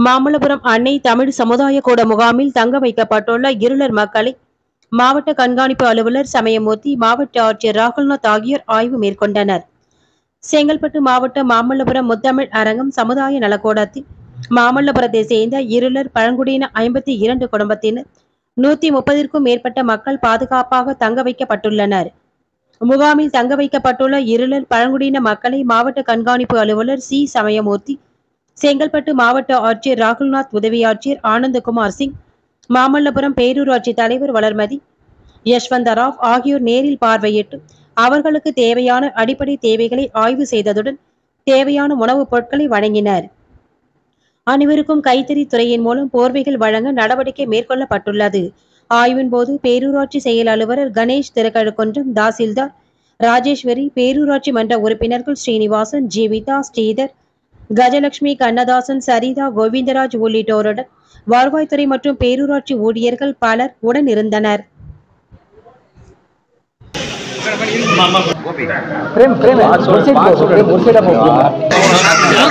மாமல்லபுரம் அன்னை தமிழ் சமுதாய கூட முகாமில் தங்க வைக்கப்பட்டுள்ள இருளர் மக்களை மாவட்ட கண்காணிப்பு அலுவலர் சமயமூர்த்தி மாவட்ட ஆட்சியர் ராகுல்நாத் ஆகியோர் ஆய்வு மேற்கொண்டனர் செங்கல்பட்டு மாவட்ட மாமல்லபுரம் முத்தமிழ் அரங்கம் சமுதாய நலக்கூடத்தில் மாமல்லபுரத்தை சேர்ந்த இருளர் பழங்குடியின ஐம்பத்தி இரண்டு குடும்பத்தினர் நூத்தி முப்பதிற்கும் மேற்பட்ட மக்கள் பாதுகாப்பாக தங்க வைக்கப்பட்டுள்ளனர் முகாமில் தங்க வைக்கப்பட்டுள்ள இருளர் பழங்குடியின மக்களை மாவட்ட கண்காணிப்பு அலுவலர் சி சமயமூர்த்தி செங்கல்பட்டு மாவட்ட ஆட்சியர் ராகுல்நாத் உதவி ஆட்சியர் ஆனந்தகுமார் சிங் மாமல்லபுரம் பேரூராட்சி தலைவர் வளர்மதி யஷ்வந்தராவ் ஆகியோர் நேரில் பார்வையிட்டு அவர்களுக்கு தேவையான அடிப்படை தேவைகளை ஆய்வு செய்ததுடன் தேவையான உணவுப் பொருட்களை வழங்கினர் அனைவருக்கும் கைத்தறி துறையின் மூலம் போர்வைகள் வழங்க நடவடிக்கை மேற்கொள்ளப்பட்டுள்ளது ஆய்வின் போது பேரூராட்சி செயல் அலுவலர் கணேஷ் திருக்கழுக்குன்றம் தாசில்தார் ராஜேஸ்வரி பேரூராட்சி மன்ற உறுப்பினர்கள் ஸ்ரீனிவாசன் ஜீவிதா ஸ்ரீதர் கஜலட்சுமி கண்ணதாசன் சரிதா கோவிந்தராஜ் உள்ளிட்டோருடன் வருவாய்த்துறை மற்றும் பேரூராட்சி ஊழியர்கள் பலர் உடன் இருந்தனர் प्रेम प्रेम है मुर्शिद को प्रेम मुर्शिद को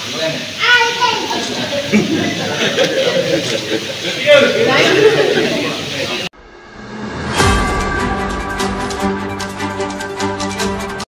Thank you.